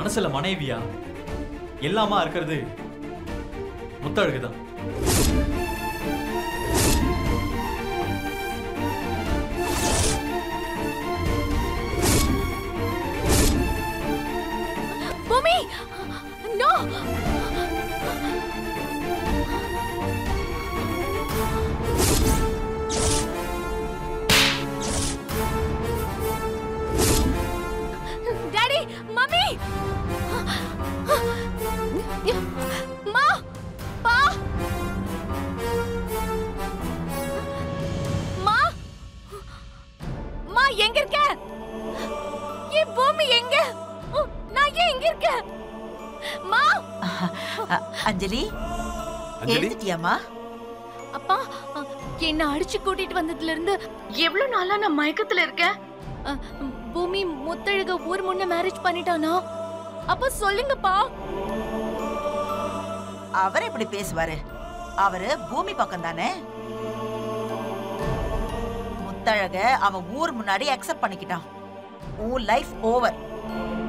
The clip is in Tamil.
மனசுல மனைவியா எல்லாமா இருக்கிறது முத்தழகு தான் பூமி நோ டாடி மம்மி மா பா மா மா எங்க இருக்க என் பூமி எங்க உ, நான் ஏன் இங்க இருக்கேன் மா அ- அஞ்சலி அஞ்சலி எழுந்துட்டியாமா அப்பா அ, என்ன அடிச்சு கூட்டிட்டு வந்ததுல இருந்து எவ்வளவு நாளா நான் மயக்கத்துல இருக்கேன் அ, பூமி முத்தழக ஊர் முன்ன மேரேஜ் பண்ணிட்டானா அப்ப சொல்லுங்கப்பா அவர் எப்படி பேசுவாரு அவரு பூமி பக்கம் தானே முத்தழக அவன் ஊர் முன்னாடி அக்செப்ட் பண்ணிக்கிட்டான் உன் லைஃப் ஓவர்